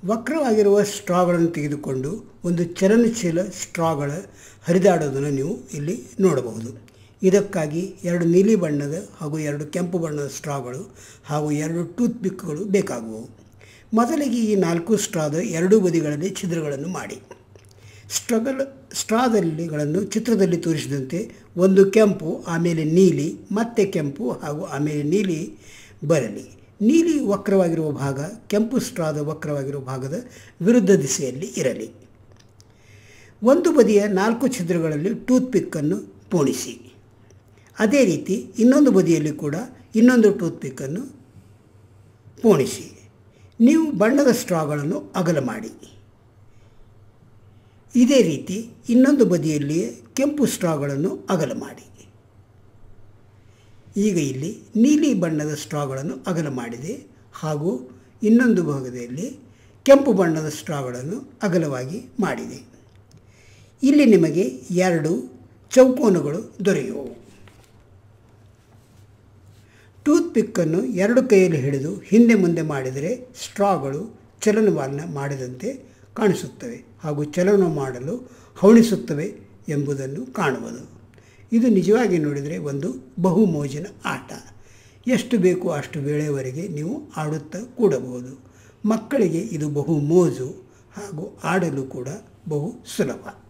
ವಕ್ರವಾಗಿರುವ ಸ್ಟ್ರಾಗಳನ್ನು ತೆಗೆದುಕೊಂಡು ಒಂದು ಚಲನಶೀಲ ಸ್ಟ್ರಾಗಳ ಹರಿದಾಡೋದನ್ನು ನೀವು ಇಲ್ಲಿ ನೋಡಬಹುದು ಇದಕ್ಕಾಗಿ ಎರಡು ನೀಲಿ ಬಣ್ಣದ ಹಾಗೂ ಎರಡು ಕೆಂಪು ಬಣ್ಣದ ಸ್ಟ್ರಾಗಳು ಹಾಗೂ ಎರಡು ಟೂತ್ ಪಿಕ್ಗಳು ಬೇಕಾಗುವು ಮೊದಲಿಗೆ ಈ ನಾಲ್ಕು ಸ್ಟ್ರಾದ ಎರಡೂ ಬದಿಗಳಲ್ಲಿ ಛಿದ್ರಗಳನ್ನು ಮಾಡಿ ಸ್ಟ್ರಗಲ್ ಸ್ಟ್ರಾದಲ್ಲಿಗಳನ್ನು ಚಿತ್ರದಲ್ಲಿ ತೋರಿಸಿದಂತೆ ಒಂದು ಕೆಂಪು ಆಮೇಲೆ ನೀಲಿ ಮತ್ತೆ ಕೆಂಪು ಹಾಗೂ ಆಮೇಲೆ ನೀಲಿ ಬರಲಿ ನೀಲಿ ವಕ್ರವಾಗಿರುವ ಭಾಗ ಕೆಂಪು ಸ್ಟ್ರಾದ ವಕ್ರವಾಗಿರುವ ಭಾಗದ ವಿರುದ್ಧ ದಿಸೆಯಲ್ಲಿ ಇರಲಿ ಒಂದು ಬದಿಯ ನಾಲ್ಕು ಛಿದ್ರಗಳಲ್ಲಿ ಟೂತ್ ಪಿಕ್ಕನ್ನು ಪೋಣಿಸಿ ಅದೇ ರೀತಿ ಇನ್ನೊಂದು ಬದಿಯಲ್ಲಿ ಕೂಡ ಇನ್ನೊಂದು ಟೂತ್ ಪಿಕ್ಕನ್ನು ಪೋಣಿಸಿ ನೀವು ಬಣ್ಣದ ಸ್ಟ್ರಾಗಳನ್ನು ಅಗಲ ಮಾಡಿ ಇದೇ ರೀತಿ ಇನ್ನೊಂದು ಬದಿಯಲ್ಲಿಯೇ ಕೆಂಪು ಸ್ಟ್ರಾಗಳನ್ನು ಅಗಲ ಮಾಡಿ ಈಗ ಇಲ್ಲಿ ನೀಲಿ ಬಣ್ಣದ ಸ್ಟ್ರಾಗಳನ್ನು ಅಗಲ ಮಾಡಿದೆ ಹಾಗೂ ಇನ್ನೊಂದು ಭಾಗದಲ್ಲಿ ಕೆಂಪು ಬಣ್ಣದ ಸ್ಟ್ರಾಗಳನ್ನು ಅಗಲವಾಗಿ ಮಾಡಿದೆ ಇಲ್ಲಿ ನಿಮಗೆ ಎರಡು ಚೌಕೋನಗಳು ದೊರೆಯುವವು ಟೂತ್ ಪಿಕ್ಕನ್ನು ಎರಡು ಕೈಯಲ್ಲಿ ಹಿಡಿದು ಹಿಂದೆ ಮುಂದೆ ಮಾಡಿದರೆ ಸ್ಟ್ರಾಗಳು ಚಲನವಲನ ಮಾಡಿದಂತೆ ಕಾಣಿಸುತ್ತವೆ ಹಾಗೂ ಚಲನ ಮಾಡಲು ಹವಣಿಸುತ್ತವೆ ಎಂಬುದನ್ನು ಕಾಣುವುದು ಇದು ನಿಜವಾಗಿ ನೋಡಿದರೆ ಒಂದು ಬಹು ಮೋಜಿನ ಆಟ ಎಷ್ಟು ಬೇಕು ಅಷ್ಟು ವೇಳೆಯವರೆಗೆ ನೀವು ಆಡುತ್ತಾ ಕೂಡಬಹುದು ಮಕ್ಕಳಿಗೆ ಇದು ಬಹು ಮೋಜು ಹಾಗೂ ಆಡಲು ಕೂಡ ಬಹು ಸುಲಭ